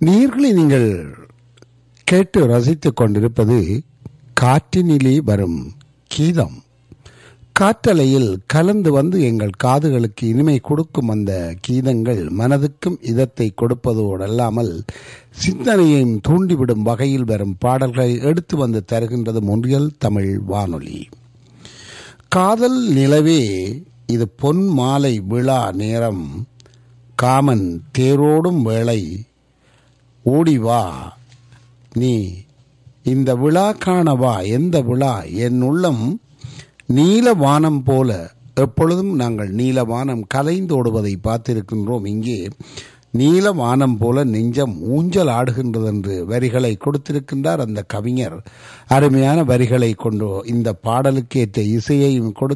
நீர்களை நீங்கள் கேட்டு ரசித்துக் கொண்டிருப்பது காற்றினிலே வரும் கீதம் காற்றலையில் கலந்து வந்து எங்கள் காதுகளுக்கு இனிமை கொடுக்கும் அந்த கீதங்கள் மனதுக்கும் இதத்தை கொடுப்பதோடு அல்லாமல் சிந்தனையையும் தூண்டிவிடும் வகையில் வரும் பாடல்களை எடுத்து வந்து தருகின்றது முன்றியல் தமிழ் வானொலி காதல் நிலவே இது பொன் மாலை விழா நேரம் காமன் தேரோடும் வேளை ஓடி வா நீ இந்த விழா காணவா எந்த விழா என் உள்ளம் நீல வானம் போல எப்பொழுதும் நாங்கள் நீல வானம் கலைந்தோடுவதை பார்த்திருக்கின்றோம் இங்கே நீல வானம் போல நெஞ்சம் ஊஞ்சல் ஆடுகின்றது என்று வரிகளை கொடுத்திருக்கின்றார் அந்த கவிஞர் அருமையான வரிகளை கொண்டு இந்த பாடலுக்கு ஏற்ற இசையையும் கொடுத்து